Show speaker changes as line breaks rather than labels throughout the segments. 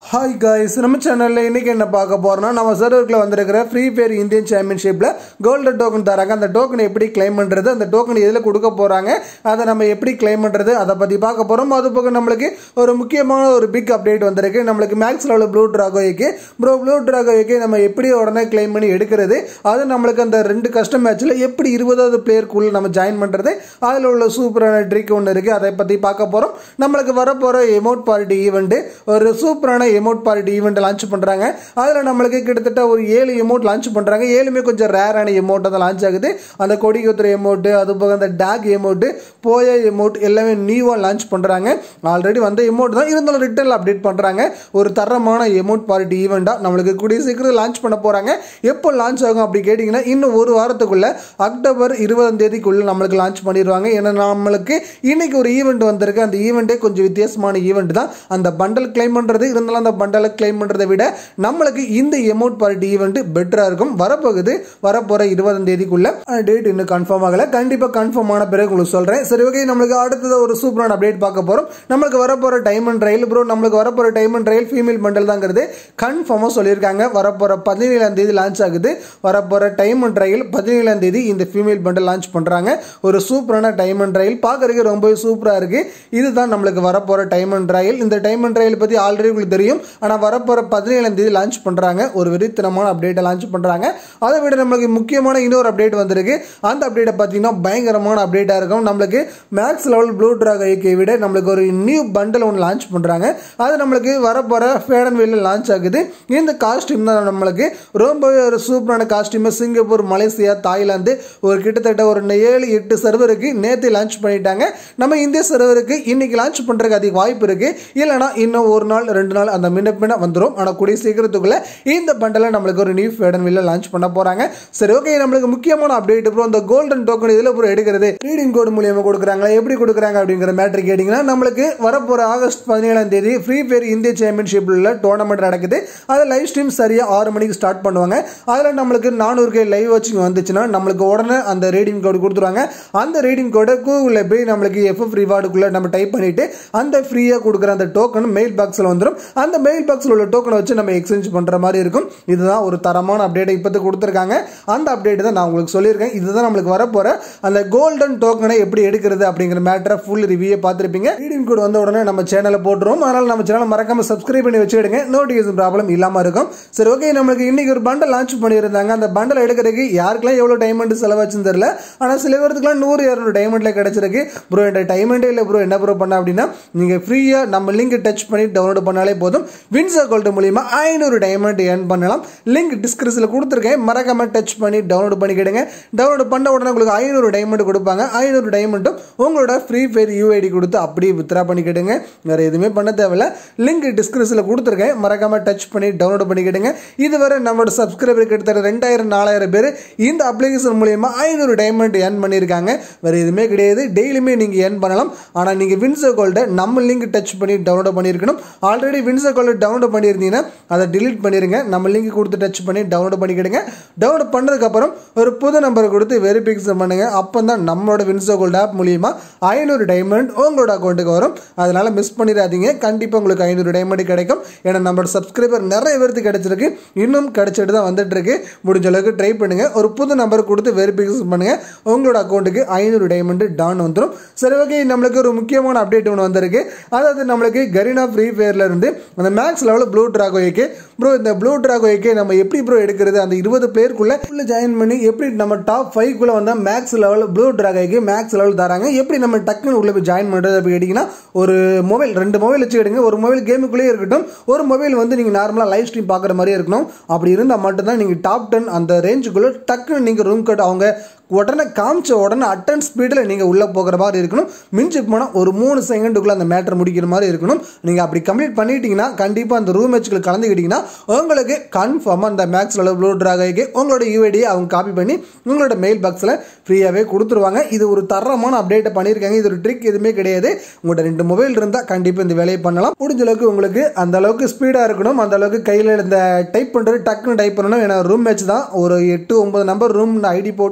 hi guys நம்ம சேனலில் இன்னைக்கு என்ன பார்க்க போறோம்னா நம்ம சர்வருக்குள்ள வந்திருக்கிற ஃப்ரீ ஃபயர் இந்தியன் சாம்பியன்ஷிப்பில் கோல்டன் டோக்கன் தராங்க அந்த டோக்கனை எப்படி கிளைம் பண்ணுறது அந்த டோக்கன் எதில் கொடுக்க போகிறாங்க அதை நம்ம எப்படி கிளைம் பண்ணுறது அதை பற்றி பார்க்க போகிறோம் அது போக நம்மளுக்கு ஒரு முக்கியமான ஒரு பிக் அப்டேட் வந்திருக்கு நம்மளுக்கு மேக்ஸில் உள்ள ப்ளூ ட்ராகோய்க்கு ப்ரோ ப்ளூ ட்ராகோய்க்கு நம்ம எப்படி உடனே கிளைம் பண்ணி எடுக்கிறது அது நம்மளுக்கு அந்த ரெண்டு கஸ்டம் மேட்ச்சில் எப்படி இருபதாவது பிளேயருக்குள்ள நம்ம ஜாயின் பண்ணுறது அதில் உள்ள சூப்பரான ட்ரிக் ஒன்று இருக்குது அதை பற்றி பார்க்க போகிறோம் நம்மளுக்கு வரப்போகிற எமௌண்ட் பார்ட்டி ஈவெண்ட்டு ஒரு சூப்பரான எமௌண்ட் பார்ட்டி ஈவெண்ட் லான்ச் பண்ணுறாங்க அதில் நம்மளுக்கு கிட்டத்தட்ட ஒரு ஏழு எமௌண்ட் லான்ச் பண்ணுறாங்க ஏழுமே கொஞ்சம் ரேரான எமௌண்ட் தான் லான்ச் ஆகுது அந்த கொடி குத்துற எமௌண்ட்டு அது போக அந்த டேக் எமௌண்ட்டு போய எமௌண்ட் எல்லாமே நியூவாக லான்ச் பண்ணுறாங்க ஆல்ரெடி வந்த எமௌண்ட் தான் இருந்தாலும் ரிட்டர்னில் அப்டேட் பண்ணுறாங்க ஒரு தரமான எமௌண்ட் பார்ட்டி ஈவெண்ட்டாக நம்மளுக்கு கூடிய சீக்கிரம் லான்ச் பண்ண போகிறாங்க எப்போ லான்ச் ஆகும் அப்படி கேட்டிங்கன்னா இன்னும் ஒரு வாரத்துக்குள்ள அக்டோபர் இருபதாம் தேதிக்குள்ள நம்மளுக்கு லான்ச் பண்ணிடுவாங்க ஏன்னா நம்மளுக்கு இன்னைக்கு ஒரு ஈவெண்ட் வந்திருக்கு அந்த ஈவெண்ட்டே கொஞ்சம் வித்தியாசமான ஈவெண்ட் தான் அந்த பண்டல் கிளைம் பண்ணுறது இருந்தாலும் அந்த பண்டலை கிளைம் பண்ணுறதை விட நம்மளுக்கு இந்த எமௌண்ட் பார்ட்டி ஈவெண்ட் பெட்டராக இருக்கும் வரப்போகுது வரப்போகிற இருபதாம் தேதிக்குள்ள டேட் இன்னும் கன்ஃபார்ம் ஆகலை கண்டிப்பாக கன்ஃபார்ம் ஆன பிறகு உங்களுக்கு சொல்கிறேன் சரி ஓகே நம்மளுக்கு அடுத்தது ஒரு சூப்பரான அப்டேட் பார்க்க போகிறோம் நம்மளுக்கு வரப்போகிற டைம் அண்ட் ரயில் ப்ரோ நம்மளுக்கு வரப்போகிற டைம் அண்ட் ரயில் ஃபீமேல் பண்டல் தாங்கிறது கன்ஃபார்மாக சொல்லியிருக்காங்க வரப்போகிற பதினேழாம் தேதி லான்ச் ஆகுது வரப்போகிற டைம் அண்ட் ரயில் பதினேழாம் தேதி இந்த ஃபீமேல் பண்டல் லான்ச் பண்ணுறாங்க ஒரு சூப்பரான டைம் அண்ட் ரயில் பார்க்குறதுக்கு ரொம்பவே சூப்பராக இருக்குது இதுதான் நம்மளுக்கு வரப்போகிற டைம் அண்ட் ரயில் இந்த டைம் அண்ட் ரயில் பற்றி ஆல்ரெடி உங்களுக்கு தெரியும் ஆனால் வரப்போகிற பதினேழாம் தேதி லான்ச் பண்ணுறாங்க ஒரு வெறித்தனமான அப்டேட்டை லான்ச் பண்ணுறாங்க அதை விட நம்மளுக்கு முக்கியமான இன்னொரு அப்டேட் வந்திருக்கு அந்த அப்டேட்டை பார்த்தீங்கன்னா பயங்கரமான அப்டேட்டாக இருக்கும் நம்மளுக்கு மேக்ஸ் லெவல் ப்ளூ ட்ராக் ஐக்கை விட நம்மளுக்கு ஒரு நியூ பண்டல் ஒன்று லான்ச் பண்ணுறாங்க அது நம்மளுக்கு வரப்போகிற ஃபேடன் வீலில் லான்ச் ஆகுது இந்த காஸ்டியூம் தான் நம்மளுக்கு ரொம்பவே ஒரு சூப்பரான காஸ்டியூம் சிங்கப்பூர் மலேசியா தாய்லாந்து ஒரு கிட்டத்தட்ட ஒரு ஏழு எட்டு சர்வருக்கு நேற்று லான்ச் பண்ணிட்டாங்க நம்ம இந்திய சர்வருக்கு இன்னைக்கு லான்ச் பண்ணுறதுக்கு அதிக வாய்ப்பு இருக்குது இல்லைனா இன்னும் ஒரு நாள் ரெண்டு நாள் அந்த மின்ன பின்ன வந்துடும் ஆனால் கூடிய சீக்கிரத்துக்குள்ள இந்த பண்டலை நம்மளுக்கு ஒரு நியூ ஃபேடன் வீலில் லான்ச் பண்ண போகிறாங்க சரி ஓகே நம்மளுக்கு முக்கியமான அப்டேட் ப்ரோ இந்த கோல்டன் டோக்கன் இதில் ப்ரோ எடுக்கிறது ரீடிங் கோடு மூலியமாக கொடுக்குறாங்களா எப்படி கொடுக்குறாங்க அப்படிங்கிற மேட்ரு கேட்டிங்கன்னா நம்மளுக்கு வரப்போகிற ஆகஸ்ட் பதினேழாம் தேதி ஃப்ரீ ஃபயர் இந்திய சாம்பியன்ஷிப்பில் உள்ள டோர்னமெண்ட் நடக்குது அதை லைவ் ஸ்ட்ரீம் சரியாக ஆறு மணிக்கு ஸ்டார்ட் பண்ணுவாங்க அதில் நம்மளுக்கு நானூறு கே லைவ் வாட்சிங் வந்துச்சுன்னா நம்மளுக்கு உடனே அந்த ரீடிங் கோடு கொடுத்துருவாங்க அந்த ரீடிங் கோடை கூகுளில் போய் நம்மளுக்கு எஃப்எஃப் ரிவார்டுக்குள்ளே நம்ம டைப் பண்ணிவிட்டு அந்த ஃப்ரீயாக கொடுக்குற அந்த டோக்கன் மெயில் பாக்ஸில் வந்துடும் அந்த மெயில் பாக்ஸில் உள்ள டோக்கனை வச்சு நம்ம எக்ஸ்சேஞ்ச் பண்ணுற மாதிரி இருக்கும் இதுதான் ஒரு தரமான அப்டேட்டை இப்போது கொடுத்துருக்காங்க அந்த அப்டேட் தான் நான் உங்களுக்கு சொல்லியிருக்கேன் இதுதான் நம்மளுக்கு வரப்போகிற அந்த கோல்டன் டோக்கனை எப்படி எடுக்கிறது அப்படிங்கிற மேட்டரை ஃபுல் ரிவ்யூ பார்த்துருப்பீங்க ரீடிங் கோட் வந்த உடனே நம்ம சேனலை போட்டுருவோம் அதனால் நம்ம சேனலை மறக்காமல் சப்ஸ்கிரைப் பண்ணி வச்சுக்கிடுங்க நோட்டிஃபிகேஷன் ப்ராப்ளம் இல்லாமல் இருக்கும் சரி ஓகே நம்மளுக்கு இன்னைக்கு ஒரு பண்டல் லான்ச் பண்ணியிருந்தாங்க அந்த பண்டல் எடுக்கிறதுக்கு யாருக்கெல்லாம் எவ்வளோ டைமண்ட் செலவாச்சுன்னு தெரியல ஆனால் சில பேருக்குலாம் நூறு இரநூறு டைமண்ட்ல கிடைச்சிருக்கு ப்ரோ என்ற டைமண்டே இல்லை ப்ரோ என்ன ப்ரோ பண்ண அப்படின்னா நீங்கள் ஃப்ரீயாக நம்ம லிங்க் டச் பண்ணி டவுன்லோட் பண்ணாலே போதும் வின்சா கோல்டு மூலியமா ஐநூறு டைமண்ட் ஏர்ன் பண்ணலாம் லிங்க் டிஸ்கிரிப்ஷனில் கொடுத்துருக்கேன் மறக்காம டச் பண்ணி டவுன்லோட் பண்ணிக்கிடுங்க டவுன்லோட் பண்ண உடனே உங்களுக்கு ஐநூறு டைமண்ட் கொடுப்பாங்க ஐநூறு டைமண்ட்டும் உங்களோட ஃப்ரீ ஃபயர் யூஐடி கொடுத்து அப்படியே வித்ரா பண்ணிக்கிடுங்க வேறு எதுவுமே பண்ண தேவையில்ல லிங்க் டிஸ்கிரிப்ஷனில் கொடுத்துருக்கேன் மறக்காம டச் பண்ணி டவுன்லோட் பண்ணிக்கிடுங்க இதுவரை நம்மளோட சப்ஸ்கிரைபர் கிட்டத்தட்ட ரெண்டாயிரம் நாலாயிரம் பேர் இந்த அப்ளிகேஷன் மூலியமா ஐநூறு டைமண்ட் ஏர்ன் பண்ணியிருக்காங்க வேறு எதுவுமே கிடையாது டெய்லியுமே நீங்கள் ஏர்ன் பண்ணலாம் ஆனால் நீங்கள் வின்சோ கோல்டை நம்ம லிங்க் டச் பண்ணி டவுன்லோட் பண்ணியிருக்கணும் ஆல்ரெடி வின்சோ கோல்டு டவுன்லோட் பண்ணியிருந்தீங்கன்னா அதை டிலீட் பண்ணிடுங்க நம்ம லிங்க் கொடுத்து டச் பண்ணி டவுன்லோட் பண்ணிக்கிடுங்க டவுன்லோட் பண்ணதுக்கப்புறம் ஒரு புது நம்பரை கொடுத்து வெரிஃபிகேஷன் பண்ணுங்க அப்போ தான் நம்மளோட வின்சோ கோல்டு ஆப் மூலியமா ஐநூறு டைமண்ட் உங்களோட அக்கௌண்ட்டுக்கு வரும் அதனால் மிஸ் பண்ணிடாதீங்க கண்டிப்பாக உங்களுக்கு ஐநூறு டைமண்ட் கிடைக்கும் ஏன்னா நம்மளோட சப்ஸ்கிரைபர் நிறைய பேருக்கு கிடைச்சிருக்கு இன்னும் கிடைச்சிட்டு தான் வந்துட்டு இருக்கு முடிஞ்ச அளவுக்கு ட்ரை பண்ணுங்க ஒரு புது நம்பர் கொடுத்து வெரிஃபிகேஷன் பண்ணுங்க உங்களோட அக்கௌண்ட்டுக்கு ஐநூறு டைமண்ட் டான் வந்துடும் சரி ஓகே நம்மளுக்கு ஒரு முக்கியமான அப்டேட் ஒன்று வந்திருக்கு அதாவது நம்மளுக்கு கரீனா ஃப்ரீ ஃபயர்ல இருந்து அந்த மேக்ஸ் லெவலில் ப்ளூ ட்ராகோய்க்கு ப்ரோ இந்த ப்ளூ ட்ராகோய்க்கு நம்ம எப்படி ப்ரோ எடுக்கிறது அந்த இருபது பேருக்குள்ள உள்ள ஜாயின் பண்ணி எப்படி நம்ம டாப் ஃபைவ் குள்ள வந்தால் மேக்ஸ் லெவல் ப்ளூ ட்ராகோய்க்கு மேக்ஸ் லெவல் தராங்க எப்படி நம்ம டக்குன்னு உள்ள போய் ஜாயின் பண்ணுறது அப்படி கேட்டிங்கன்னா ஒரு மொபைல் ரெண்டு மொபைல் வச்சு எடுங்க ஒரு மொபைல் கேமுக்குள்ளேயே இருக்கட்டும் ஒரு மொபைல் வந்து நீங்கள் நார்மலாக லைவ் ஸ்ட்ரீம் பார்க்குற மாதிரியே இருக்கணும் அப்படி இருந்தால் மட்டும்தான் நீங்கள் டாப் டென் அந்த ரேஞ்சுக்குள்ளே டக்குன்னு நீங்கள் ரூம் கட் அவங்க உடனே காமிச்ச உடனே அட்டன் ஸ்பீடில் நீங்கள் உள்ளே போகிற மாதிரி இருக்கணும் மிஞ்சி போனால் ஒரு மூணு செகண்டுக்குள்ளே அந்த மேட்டர் முடிக்கிற மாதிரி இருக்கணும் நீங்கள் அப்படி கம்ப்ளீட் பண்ணிட்டீங்கன்னா கண்டிப்பாக அந்த ரூம் மேட்ச்கள் கலந்துக்கிட்டிங்கன்னா உங்களுக்கு கன்ஃபார்மாக அந்த மேக்ஸில் ப்ளூ ட்ராகைக்கு உங்களோட யூஐடியை அவங்க காப்பி பண்ணி உங்களோட மெயில் பாக்ஸில் ஃப்ரீயாகவே கொடுத்துருவாங்க இது ஒரு தரமான அப்டேட்டை பண்ணியிருக்காங்க இது ஒரு ட்ரிக் எதுவுமே கிடையாது உங்கள்கிட்ட ரெண்டு மொபைல் இருந்தால் கண்டிப்பாக இந்த வேலையை பண்ணலாம் முடிஞ்ச அளவுக்கு உங்களுக்கு அந்த அளவுக்கு ஸ்பீடாக இருக்கணும் அந்த அளவுக்கு கையில் இந்த டைப் பண்ணுறது டக்குன்னு டைப் பண்ணணும் ஏன்னா ரூம் மேட்ச் தான் ஒரு எட்டு ஒன்பது நம்பர் ரூம் ஐடி போட்டு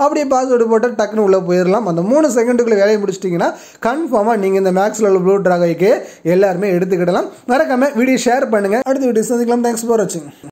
அப்படியே பாஸ்வேர்டு போட்டு டக்குன்னு உள்ளே போயிடலாம் அந்த மூணு செகண்டுக்குள்ளே வேலையை முடிச்சிட்டிங்கன்னா கன்ஃபார்மாக நீங்கள் இந்த மேக்ஸில் உள்ள ப்ளூ ட்ராகைக்கு எல்லாருமே எடுத்துக்கிடலாம் மறக்காம வீடியோ ஷேர் பண்ணுங்கள் அடுத்த வீடியோ சந்திக்கலாம் தேங்க்ஸ் ஃபார் வாட்சிங்